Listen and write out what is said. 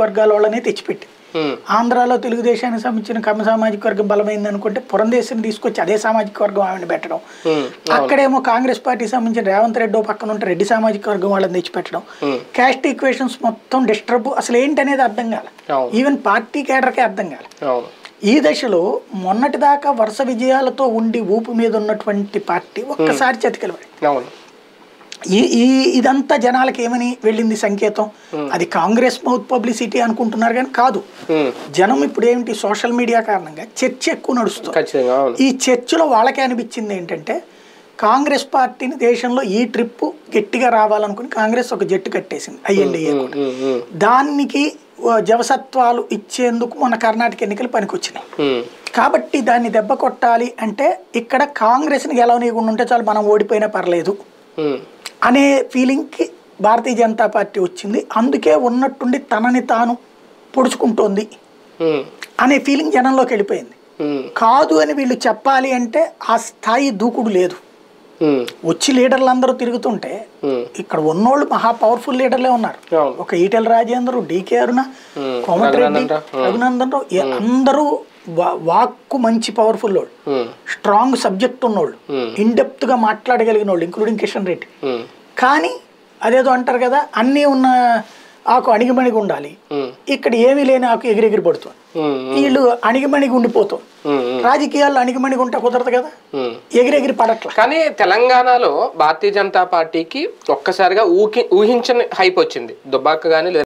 వర్గాల వాళ్ళనే తెచ్చిపెట్టింది ఉమ్, ఆంధ్రాలో తెలుగుదేశానికి సంబంధించిన కమ్మ సామాజిక వర్గం బలమైంది అనుకుంటే పురంధేశ్వరిని తీసుకొచ్చి అదే సామాజిక వర్గం ఆమెను పెట్టడం ఉమ్, అక్కడేమో కాంగ్రెస్ పార్టీకి సంబంధించిన రేవంత్ రెడ్డి ఓ పక్కన ఉంటే రెడ్డి సామాజిక వర్గం వాళ్ళని తెచ్చిపెట్టడం క్యాస్ట్ ఈక్వేషన్స్ మొత్తం డిస్టర్బ్ అసలు ఏంటనేది అర్థం కాల అవును. ఈవెన్ పార్టీ కేడర్కే అర్థం కాల అవును ఈ దశలో మొన్నటిదాకా వరుస విజయాలతో ఉండి ఊపు మీద ఉన్నటువంటి పార్టీ ఒక్కసారి చతికిలబడి అవును ఈ ఈ ఇదంతా జనాలకి ఏమని వెళ్ళింది సంకేతం అది కాంగ్రెస్ మౌత్ పబ్లిసిటీ అనుకుంటున్నారు కానీ కాదు ఉమ్, జనం ఇప్పుడు ఏమిటి సోషల్ మీడియా కారణంగా చర్చ ఎక్కువ నడుస్తుంది ఖచ్చితంగా అవును ఈ చర్చలో వాళ్ళకే అనిపించింది ఏంటంటే కాంగ్రెస్ పార్టీని దేశంలో ఈ ట్రిప్ గట్టిగా రావాలనుకుని కాంగ్రెస్ ఒక జట్టు కట్టేసింది అయ్యండి ఉమ్, ఉమ్, ఉమ్, దానికి ఆ, జవసత్వాలు ఇచ్చేందుకు మన కర్ణాటక ఎన్నికలు పనికొచ్చినాయి ఉమ్, కాబట్టి దాన్ని దెబ్బ కొట్టాలి అంటే ఇక్కడ కాంగ్రెస్ని గెలవనీయకుండా ఉంటే చాలు మనం ఓడిపోయినా పర్లేదు ఉమ్, అనే ఫీలింగ్కి భారతీయ జనతా పార్టీ వచ్చింది అందుకే ఉన్నట్టుండి తనని తాను పొడుచుకుంటోంది ఉమ్, అనే ఫీలింగ్ జనంలోకి వెళ్ళిపోయింది ఉమ్, కాదు అని వీళ్ళు చెప్పాలి అంటే ఆ స్థాయి దూకుడు లేదు ఉమ్, వచ్చి లీడర్లు అందరూ తిరుగుతుంటే ఉమ్, ఇక్కడ ఉన్నోళ్ళు మహా పవర్ఫుల్ లీడర్లే ఉన్నారు అవును ఒక ఈటెల రాజేందర్ డికే అరుణ ఉమ్, కోమటిరెడ్డి రఘునందన్ రావు. రఘునందన్ రావు ఏ- అందరూ వా- వాక్కు మంచి పవర్ఫుల్ వాళ్ళు ఉమ్, స్ట్రాంగ్ సబ్జెక్ట్ ఉన్నోళ్ళు Hmm. ఇన్ డెప్త్ గా మాట్లాడగలిగిన వాళ్ళు ఇంక్లూడింగ్ కిషన్ రెడ్డి ఉమ్, కానీ అదేదో అంటారు కదా అన్నీ ఉన్న ఆకు అణిగిమణిగి ఉండాలి ఉమ్, ఇక్కడ ఏమీ లేని ఆకు ఎగిరెగిరి పడుతుంది ఉమ్, వీళ్ళు అణిగిమణిగి ఉండిపోతాం ఉమ్, ఉమ్, రాజకీయాల్లో అణిగిమణిగి ఉంటే కుదరదు కదా ఉమ్. ఎగిరెగిరి పడట్ల కానీ తెలంగాణలో భారతీయ జనతా పార్టీకి ఒక్కసారిగా ఊకి ఊహించని హైప్ వచ్చింది దుబ్బాక కానీ